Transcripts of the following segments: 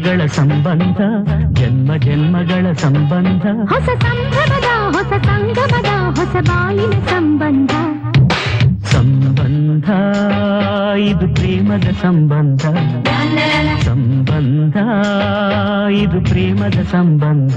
ಜೀವಗಳ ಸಂಬಂಧ ಜನ್ಮ ಜನ್ಮಗಳ ಸಂಬಂಧ ಹೊಸ ಸಂಭ್ರಮದ ಹೊಸ ಸಂಗಮದ ಹೊಸ ಬಾಳಿನ ಸಂಬಂಧ ಸಂಬಂಧ ಇದು ಪ್ರೇಮದ ಸಂಬಂಧ ಸಂಬಂಧ ಇದು ಪ್ರೇಮದ ಸಂಬಂಧ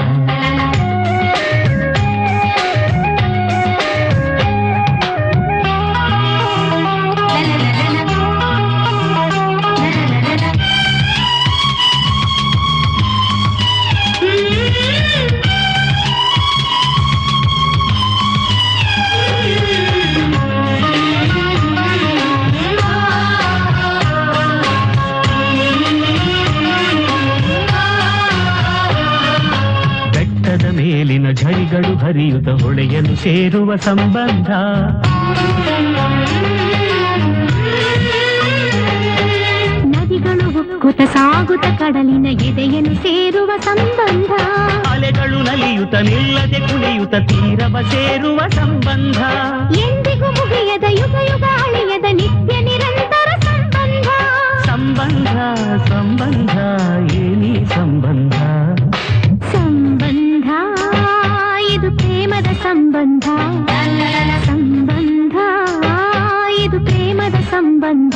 ಬೆಟ್ಟದ ಮೇಲಿನ ಝರಿಗಳು ಹರಿಯುತ್ತ ಹೊಳೆಯಲು ಸೇರುವ ಸಂಬಂಧ ನದಿಗಳು ಉಕ್ಕುತ ಸಾಗುತ್ತ ಕಡಲಿನ ಎದೆಯನ್ನು ಸೇರುವ ಸಂಬಂಧ ಅಲೆಗಳು ನಲಿಯುತ್ತ ನಿಲ್ಲದೆ ಕುಣಿಯುತ್ತ ತೀರವ ಸೇರುವ ಸಂಬಂಧ ಎಂದಿಗೂ ಮುಗಿಯದ ಯುಗ ಯುಗ ಅಳಿಯದ ನಿತ್ಯ ನಿರಂತರ ಸಂಬಂಧ ಸಂಬಂಧ ಸಂಬಂಧ ಏನಿ ಸಂಬಂಧ ಸಂಬಂಧ ಇದು ಪ್ರೇಮದ ಸಂಬಂಧ ಸಂಬಂಧ ಇದು ಪ್ರೇಮದ ಸಂಬಂಧ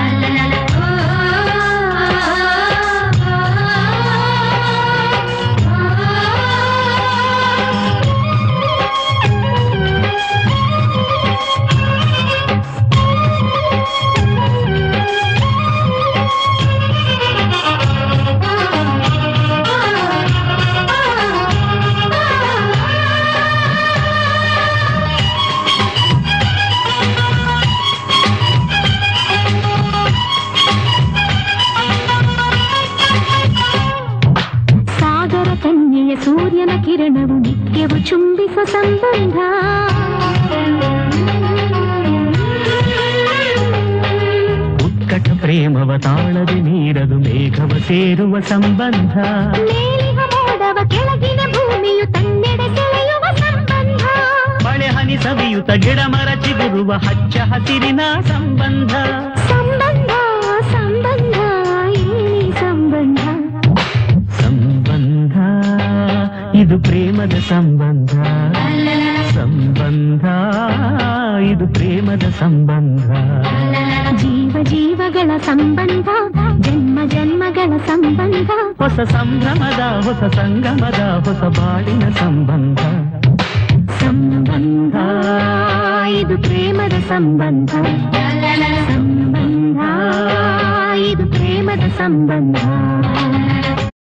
ಸಾಗರ ಕನ್ಯೆಯ ಸೂರ್ಯನ ಕಿರಣವು ನಿತ್ಯವು ಚುಂಬಿಸುವ ಸಂಬಂಧ ಉತ್ಕಟ ಪ್ರೇಮವ ತಾಳದೆ ನೀರದು ಮೇಘವ ಸೇರುವ ಸಂಬಂಧ ಮೇಲಿನ ಮೋಡವ ಕೆಳಗಿನ ಭೂಮಿಯು ತನ್ನೆಡೆ ಸೆಳೆಯುವ ಸಂಬಂಧ ಮಳೆ ಹನಿ ಸವಿಯುತ್ತ ಗಿಡ ಮರ ಚಿಗುರುವ ಹಚ್ಚ ಹಸಿರಿನ ಸಂಬಂಧ ಸಂಬಂಧ ಸಂಬಂಧ ಏನಿ ಸಂಬಂಧ ಸಂಬಂಧ ಇದು ಪ್ರೇಮದ ಸಂಬಂಧ ಸಂಬಂಧ ಇದು ಪ್ರೇಮದ ಸಂಬಂಧ ಜೀವ ಜೀವಗಳ ಸಂಬಂಧ ಜನ್ಮ ಜನ್ಮಗಳ ಸಂಬಂಧ ಹೊಸ ಸಂಭ್ರಮದ ಹೊಸ ಸಂಗಮದ ಹೊಸ ಬಾಳಿನ ಸಂಬಂಧ ಸಂಬಂಧ ಇದು ಪ್ರೇಮದ ಸಂಬಂಧ ಸಂಬಂಧ ಇದು ಪ್ರೇಮದ ಸಂಬಂಧ